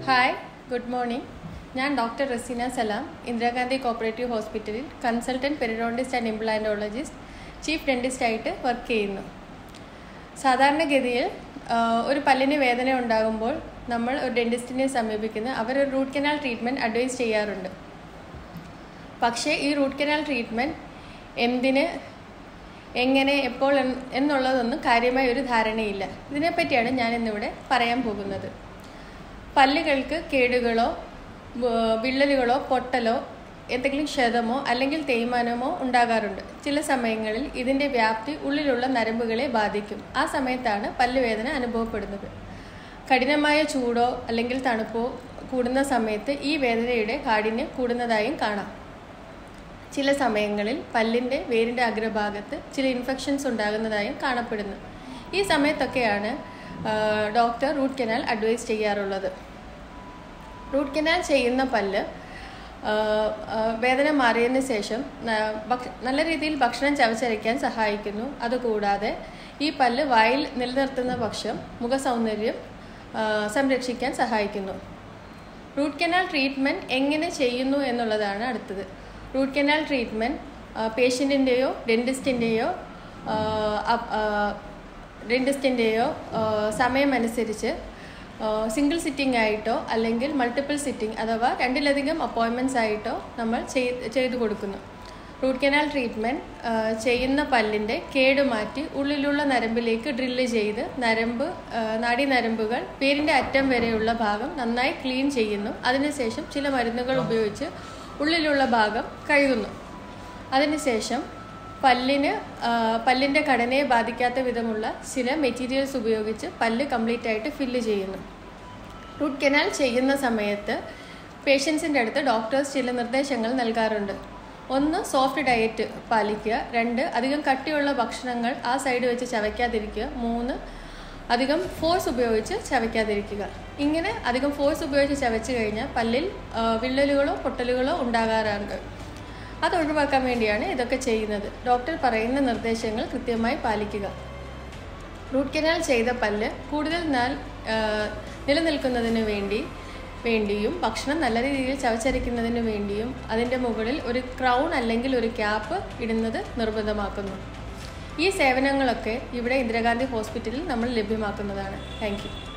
hi good morning ഞാൻ doctor Razeena സലാം Indira Gandhi cooperative ഹോസ്പിറ്റലിൽ consultant periodontist and implantologist chief dentist ആയിട്ട് work ചെയ്യുന്നു സാധാരണഗതിയിൽ ആ, ഒരു പല്ലിന് വേദന ഉണ്ടാകുമ്പോൾ നമ്മൾ ഒരു ഡെന്റിസ്റ്റിനെ സമീപിക്കുന്ന അവർ ഒരു റൂട്ട് കനാൽ ട്രീറ്റ്മെൻറ്റ് അഡ്വൈസ് ചെയ്യാറുണ്ട് പക്ഷേ ഈ റൂട്ട് കനാൽ ട്രീറ്റ്മെൻറ്റ് എന്തിന് എങ്ങനെ എപ്പോൾ എന്ന് എന്നുള്ളതൊന്നും കാര്യമായ ഒരു ധാരണയില്ല ഇതിനെപ്പറ്റിയാണ് ഞാൻ ഇന്നിവിടെ പറയാൻ പോകുന്നത് പല്ലുകൾക്ക് കേടുകളോ വ- വിള്ളലുകളോ പൊട്ടലോ എന്തെങ്കിലും ക്ഷതമോ അല്ലെങ്കിൽ തേയ്മാനമോ ഉണ്ടാകാറുണ്ട് ചില സമയങ്ങളിൽ ഇതിൻ്റെ വ്യാപ്തി ഉള്ളിലുള്ള നരമ്പുകളെ ബാധിക്കും ആ സമയത്താണ് പല്ലുവേദന അനുഭവപ്പെടുന്നത് കഠിനമായ ചൂടോ അല്ലെങ്കിൽ തണുപ്പോ കൂടുന്ന സമയത്ത് ഈ വേദനയുടെ കാഠിന്യം കൂടുന്നതായും കാണാം ചില സമയങ്ങളിൽ പല്ലിൻ്റെ വേരിൻ്റെ അഗ്രഭാഗത്ത് ചില ഇൻഫെക്ഷൻസ് ഉണ്ടാകുന്നതായും കാണപ്പെടുന്നു ഈ സമയത്തൊക്കെയാണ് ആ, ഡോക്ടർ റൂട്ട് കനാൽ അഡ്വൈസ് ചെയ്യാറുള്ളത് റൂട്ട് കനാൽ ചെയ്യുന്ന പല്ല് ആ, ആ, വേദന മാറിയതിന് ശേഷം ന- ഭക്ഷ- നല്ല രീതിയിൽ ഭക്ഷണം ചവച്ചരയ്ക്കാൻ സഹായിക്കുന്നു അതുകൂടാതെ ഈ പല്ല് വായിൽ നിലനിർത്തുന്ന പക്ഷം മുഖസൗന്ദര്യം ആ, സംരക്ഷിക്കാൻ സഹായിക്കുന്നു റൂട്ട് കനാൽ ട്രീറ്റ്മെൻറ്റ് എങ്ങനെ ചെയ്യുന്നു എന്നുള്ളതാണ് അടുത്തത് റൂട്ട് കനാൽ ട്രീറ്റ്മെൻറ്റ് പേഷ്യൻറ്റിൻ്റെയോ ഡെൻറ്റിസ്റ്റിൻ്റെയോ ഡെൻറ്റിസ്റ്റിൻ്റെയോ സമയമനുസരിച്ച് സിംഗിൾ സിറ്റിംഗ് ആയിട്ടോ അല്ലെങ്കിൽ മൾട്ടിപ്പിൾ സിറ്റിംഗ് അഥവാ രണ്ടിലധികം അപ്പോയിൻമെൻറ്റ്സ് ആയിട്ടോ നമ്മൾ ചെയ്- ചെയ്തു കൊടുക്കുന്നു റൂട്ട് കനാൽ ട്രീറ്റ്മെൻറ്റ് ചെയ്യുന്ന പല്ലിൻ്റെ കേടുമാറ്റി ഉള്ളിലുള്ള നരമ്പിലേക്ക് ഡ്രില്ല് ചെയ്ത് നരമ്പ് ആ, നാഡീനരമ്പുകൾ പേരിൻ്റെ അറ്റം വരെയുള്ള ഭാഗം നന്നായി ക്ലീൻ ചെയ്യുന്നു അതിനുശേഷം ചില മരുന്നുകൾ ഉപയോഗിച്ച് ഉള്ളിലുള്ള ഭാഗം കഴുകുന്നു അതിനുശേഷം പല്ലിന് ആ, പല്ലിൻ്റെ ഘടനയെ ബാധിക്കാത്ത വിധമുള്ള ചില മെറ്റീരിയൽസ് ഉപയോഗിച്ച് പല്ല് കംപ്ലീറ്റ് ആയിട്ട് ഫില്ല് ചെയ്യുന്നു റൂട്ട് കനാൽ ചെയ്യുന്ന സമയത്ത് പേഷ്യൻസിൻ്റെ അടുത്ത് ഡോക്ടേഴ്സ് ചില നിർദ്ദേശങ്ങൾ നൽകാറുണ്ട് ഒന്ന് സോഫ്റ്റ് ഡയറ്റ് പാലിക്കുക രണ്ട് അധികം കട്ടിയുള്ള ഭക്ഷണങ്ങൾ ആ സൈഡ് വെച്ച് ചവയ്ക്കാതിരിക്കുക മൂന്ന് അധികം ഫോഴ്സ് ഉപയോഗിച്ച് ചവയ്ക്കാതിരിക്കുക ഇങ്ങനെ അധികം ഫോഴ്സ് ഉപയോഗിച്ച് ചവച്ച് കഴിഞ്ഞാൽ പല്ലിൽ ആ, വിള്ളലുകളോ പൊട്ടലുകളോ ഉണ്ടാകാറുണ്ട് അത് ഒഴിവാക്കാൻ വേണ്ടിയാണ് ഇതൊക്കെ ചെയ്യുന്നത് ഡോക്ടർ പറയുന്ന നിർദ്ദേശങ്ങൾ കൃത്യമായി പാലിക്കുക റൂട്ട് കനാൽ ചെയ്ത പല്ല് കൂടുതൽ നാൾ ആ, നിലനിൽക്കുന്നതിന് വേണ്ടി വേണ്ടിയും ഭക്ഷണം നല്ല രീതിയിൽ ചവച്ചരയ്ക്കുന്നതിന് വേണ്ടിയും അതിൻ്റെ മുകളിൽ ഒരു ക്രൗൺ അല്ലെങ്കിൽ ഒരു ക്യാപ്പ് ഇടുന്നത് നിർബന്ധമാക്കുന്നു ഈ സേവനങ്ങളൊക്കെ ഇവിടെ ഇന്ദിരാഗാന്ധി ഹോസ്പിറ്റലിൽ നമ്മൾ ലഭ്യമാക്കുന്നതാണ് താങ്ക് യു